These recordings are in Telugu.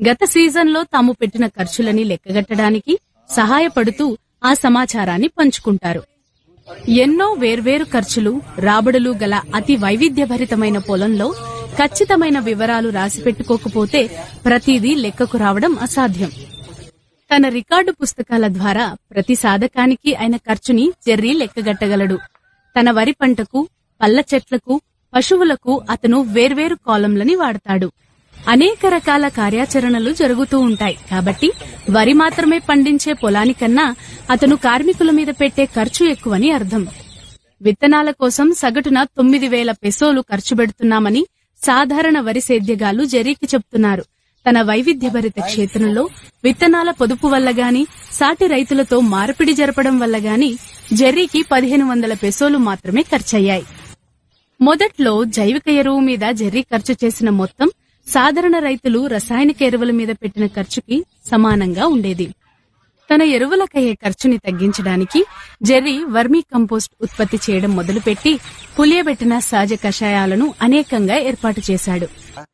గత సీజన్లో తాము పెట్టిన ఖర్చులని లెక్కగట్టడానికి సహాయపడుతూ ఆ సమాచారాన్ని పంచుకుంటారు ఎన్నో వేర్వేరు ఖర్చులు రాబడులు గల అతి వైవిధ్యభరితమైన పొలంలో ఖచ్చితమైన వివరాలు రాసిపెట్టుకోకపోతే ప్రతిదీ లెక్కకు రావడం అసాధ్యం తన రికార్డు పుస్తకాల ద్వారా ప్రతి సాధకానికి అయిన ఖర్చుని జెర్రీ లెక్కగట్టగలడు తన వరి పంటకు పళ్ళ చెట్లకు పశువులకు అతను వేర్వేరు కాలంలని వాడతాడు అనేక రకాల కార్యాచరణలు జరుగుతూ ఉంటాయి కాబట్టి వరి మాత్రమే పండించే పొలానికన్నా అతను కార్మికుల మీద పెట్టే ఖర్చు ఎక్కువని అర్థం విత్తనాల కోసం సగటున తొమ్మిది వేల పెసోలు ఖర్చు పెడుతున్నామని సాధారణ వరి సేద్యగాళ్లు జెర్రీకి చెప్తున్నారు తన వైవిధ్యభరిత క్షేత్రంలో విత్తనాల పొదుపు వల్ల గాని సాటి రైతులతో మార్పిడి జరపడం వల్ల గాని జెర్రీకి పదిహేను వందల పెసోలు మాత్రమే ఖర్చయ్యాయి మొదట్లో జైవిక ఎరువు మీద జెర్రీ ఖర్చు చేసిన మొత్తం సాధారణ రైతులు రసాయనిక ఎరువుల మీద పెట్టిన ఖర్చుకి సమానంగా ఉండేది తన ఎరువులకయ్యే ఖర్చుని తగ్గించడానికి జెర్రీ వర్మీ కంపోస్ట్ ఉత్పత్తి చేయడం మొదలుపెట్టి పులియబెట్టిన సహజ కషాయాలను అనేకంగా ఏర్పాటు చేశాడు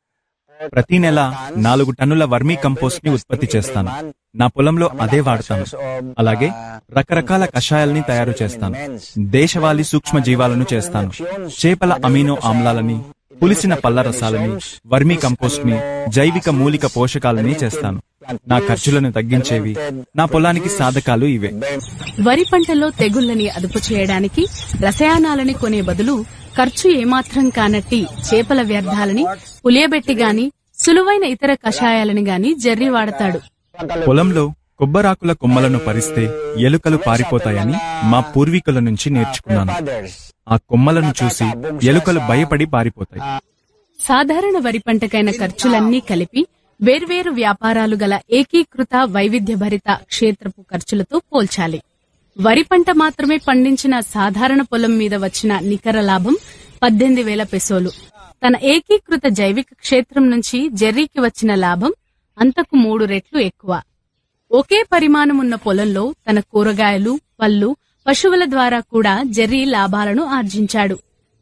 ప్రతి నెల నాలుగు టన్నుల వర్మీ కంపోస్ట్ ని ఉత్పత్తి చేస్తాను నా పొలంలో అదే వాడతాను అలాగే రకరకాల కషాయాల్ని తయారు చేస్తాను దేశవాళీ సూక్ష్మ జీవాలను చేస్తాను చేపల అమీనో ఆమ్లాలని పులిసిన పళ్ళ రసాలని వర్మీ కంపోస్ట్ ని జైవిక మూలిక పోషకాలని చేస్తాను నా ఖర్చులను తగ్గించేవి నా పొలానికి సాధకాలు ఇవే వరి పంటలో తెగుళ్లని అదుపు చేయడానికి రసాయనాలని కొనే బదులు ఖర్చు ఏమాత్రం కానట్టి చేపల వ్యర్థాలని పులియబెట్టి గాని సులువైన ఇతర కషాయాలని గాని జెర్రీ వాడతాడు పొలంలో కొబ్బరాకుల కొమ్మలను పరిస్తే ఎలుకలు పారిపోతాయని మా పూర్వీకుల నుంచి నేర్చుకున్నాను ఆ కొమ్మలను చూసి ఎలుకలు భయపడి పారిపోతాయి సాధారణ వరి పంటకైన ఖర్చులన్నీ కలిపి వేర్వేరు వ్యాపారాలు గల ఏకీకృత వైవిధ్యభరిత క్షేత్రపు ఖర్చులతో పోల్చాలి వరి పంట మాత్రమే పండించిన సాధారణ పొలం మీద వచ్చిన నికర లాభం పద్దెనిమిది వేల పెసోలు తన ఏకీకృత జైవిక క్షేత్రం నుంచి జెర్రీకి వచ్చిన లాభం అంతకు మూడు రెట్లు ఎక్కువ ఒకే పరిమాణం ఉన్న పొలంలో తన కూరగాయలు పళ్ళు పశువుల ద్వారా కూడా జెర్రీ లాభాలను ఆర్జించాడు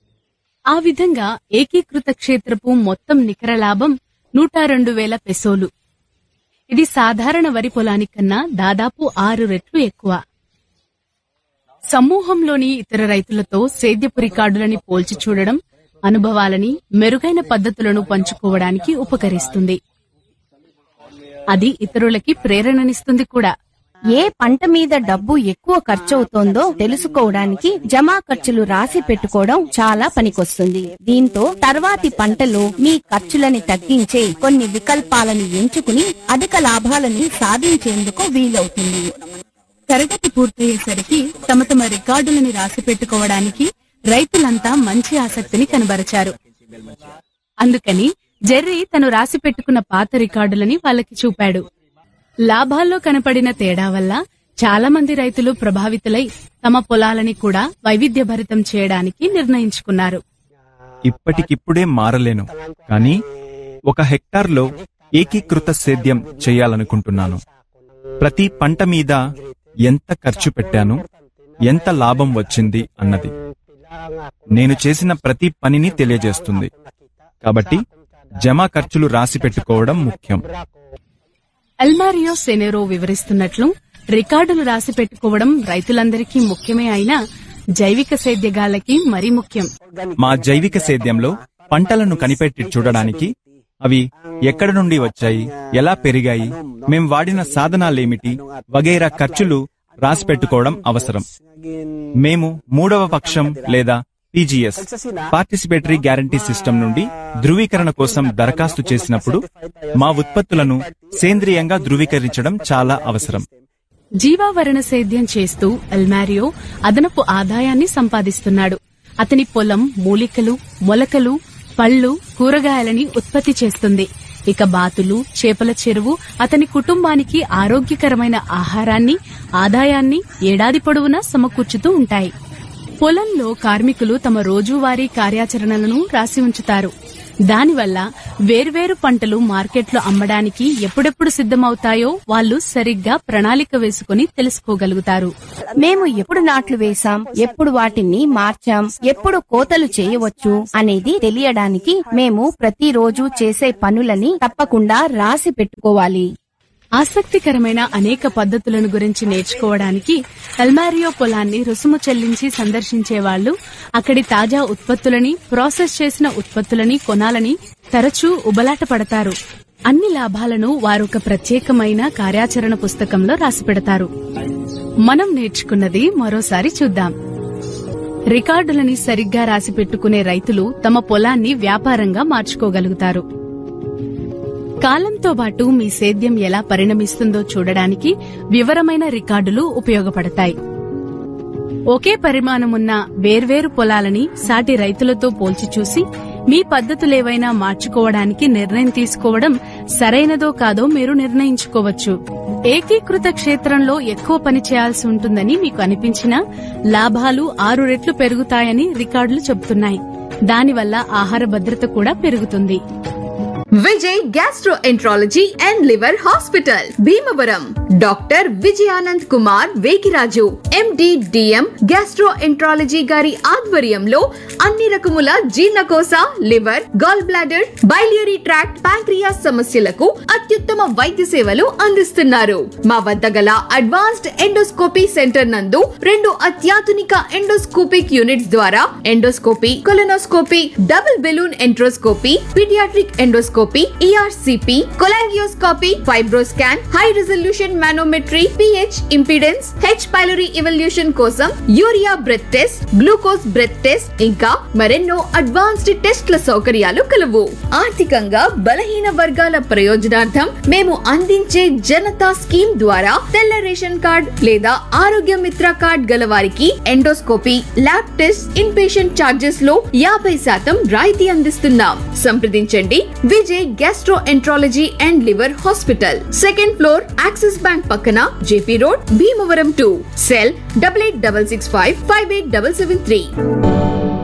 ఆ విధంగా ఏకీకృత క్షేత్రపు మొత్తం నికర లాభం నూట రెండు వేల పెసోలు ఇది సాధారణ వరి పొలానికన్నా దాదాపు ఆరు రెట్లు ఎక్కువ సమూహంలోని ఇతర రైతులతో సేద్యపు రికార్డులని పోల్చి చూడడం అనుభవాలని మెరుగైన పద్ధతులను పంచుకోవడానికి ఉపకరిస్తుంది అది ఇతరులకి ప్రేరణనిస్తుంది కూడా ఏ పంట మీద డబ్బు ఎక్కువ ఖర్చవుతోందో తెలుసుకోవడానికి జమా ఖర్చులు రాసి పెట్టుకోవడం చాలా పనికొస్తుంది దీంతో తర్వాతి పంటలో మీ ఖర్చులని తగ్గించే కొన్ని వికల్పాలను ఎంచుకుని అధిక లాభాలని సాధించేందుకు వీలవుతుంది తరగతి పూర్తయ్యేసరికి తమ తమ రికార్డులని రాసి పెట్టుకోవడానికి రైతులంతా మంచి ఆసక్తిని కనబరిచారు అందుకని జెర్రీ తను రాసి పెట్టుకున్న పాత రికార్డులని వాళ్ళకి చూపాడు లాభాల్లో కనపడిన తేడా వల్ల చాలా మంది రైతులు ప్రభావితులై తమ పొలాలని కూడా వైవిధ్యభరితం చేయడానికి నిర్ణయించుకున్నారు ఇప్పటికిప్పుడే మారలేను కానీ ఒక హెక్టార్లో ఏకీకృత సేద్యం చేయాలనుకుంటున్నాను ప్రతి పంట మీద ఎంత ఖర్చు పెట్టాను ఎంత లాభం వచ్చింది అన్నది నేను చేసిన ప్రతి పనిని తెలియజేస్తుంది కాబట్టి జమా ఖర్చులు రాసి పెట్టుకోవడం ముఖ్యం అల్మారియో సెనెరో వివరిస్తున్నట్లు రికార్డులు రాసి పెట్టుకోవడం రైతులందరికీ ముఖ్యమే అయినా జైవిక సేద్యగాళ్ళకి మరీ ముఖ్యం మా జైవిక సేద్యంలో పంటలను కనిపెట్టి చూడడానికి అవి ఎక్కడ నుండి వచ్చాయి ఎలా పెరిగాయి మేం వాడిన సాధనాలేమిటి వగైరా ఖర్చులు రాసి పెట్టుకోవడం అవసరం మేము మూడవ పక్షం లేదా పీజీఎస్ పార్టిసిపేటరీ గ్యారంటీ సిస్టమ్ నుండి ధృవీకరణ కోసం దరఖాస్తు చేసినప్పుడు మా ఉత్పత్తులను సేంద్రియంగా ధృవీకరించడం చాలా అవసరం జీవావరణ సేద్యం చేస్తూ అల్మారియో అదనపు ఆదాయాన్ని సంపాదిస్తున్నాడు అతని పొలం మూలికలు మొలకలు పళ్ళు కూరగాయలని ఉత్పత్తి చేస్తుంది ఇక బాతులు చేపల చెరువు అతని కుటుంబానికి ఆరోగ్యకరమైన ఆహారాన్ని ఆదాయాన్ని ఏడాది పొడవునా సమకూర్చుతూ ఉంటాయి పొలంలో కార్మికులు తమ రోజువారీ కార్యాచరణలను రాసి ఉంచుతారు దానివల్ల వేర్వేరు పంటలు మార్కెట్లో అమ్మడానికి ఎప్పుడెప్పుడు సిద్ధమవుతాయో వాళ్ళు సరిగ్గా ప్రణాళిక వేసుకుని తెలుసుకోగలుగుతారు మేము ఎప్పుడు నాట్లు వేశాం ఎప్పుడు వాటిని మార్చాం ఎప్పుడు కోతలు చేయవచ్చు అనేది తెలియడానికి మేము ప్రతిరోజు చేసే పనులని తప్పకుండా రాసి పెట్టుకోవాలి ఆసక్తికరమైన అనేక పద్ధతులను గురించి నేర్చుకోవడానికి ఎల్మారియో పొలాన్ని రుసుము చెల్లించి సందర్శించే వాళ్ళు అక్కడి తాజా ఉత్పత్తులని ప్రాసెస్ చేసిన ఉత్పత్తులని కొనాలని తరచూ ఉబలాట పడతారు అన్ని లాభాలను వారొక ప్రత్యేకమైన కార్యాచరణ పుస్తకంలో రాసిపెడతారు మనం నేర్చుకున్నది మరోసారి చూద్దాం రికార్డులని సరిగ్గా రాసి పెట్టుకునే రైతులు తమ పొలాన్ని వ్యాపారంగా మార్చుకోగలుగుతారు కాలంతో పాటు మీ సేద్యం ఎలా పరిణమిస్తుందో చూడడానికి వివరమైన రికార్డులు ఉపయోగపడతాయి ఒకే పరిమాణమున్న వేర్వేరు పొలాలని సాటి రైతులతో పోల్చి చూసి మీ పద్ధతులేవైనా మార్చుకోవడానికి నిర్ణయం తీసుకోవడం సరైనదో కాదో మీరు నిర్ణయించుకోవచ్చు ఏకీకృత క్షేత్రంలో ఎక్కువ పని చేయాల్సి ఉంటుందని మీకు అనిపించినా లాభాలు ఆరు రెట్లు పెరుగుతాయని రికార్డులు చెబుతున్నాయి దానివల్ల ఆహార భద్రత కూడా పెరుగుతుంది Vijay gastroenterology and liver hospital Bhimavaram doctor Vijayanand Kumar Vekiraju MD DM gastroenterology గారి ఆధ్వర్యంలో అన్ని రకముల జీర్ణకోశ liver gallbladder biliary tract pancreas సమస్యలకు అత్యుత్తమ వైద్య సేవలు అందిస్తున్నారు మా వద్ద గల అడ్వాన్స్డ్ ఎండోస్కోపీ సెంటర్ నందు రెండు అత్యాధునిక ఎండోస్కోపిక్ యూనిట్స్ ద్వారా endoscopy colonoscopy double balloon enteroscopy paediatric endoscopy ERCP cholangioscopy FibroScan high resolution manometry pH impedance H pylori evaluation కోసం urea breath test glucose breath test ఇంకా మరెన్నో అడ్వాన్స్డ్ టెస్ట్ల సౌకర్యాలు కలవు ఆర్థికంగా బలహీన వర్గాల ప్రయోజనార్థం మేము అందించే జనతా స్కీమ్ ద్వారా తెల్ల రేషన్ కార్డ్ లేదా ఆరోగ్య మిత్ర కార్డ్ గల వారికి endoscopy lab test inpatient charges లో యాభై శాతం రాయితీ అందిస్తున్నాం సంప్రదించండి Vijay gastroenterology and liver hospital second floor Axis bank పక్కన JP road Bhimavaram to cell double eight double six five five eight double seven three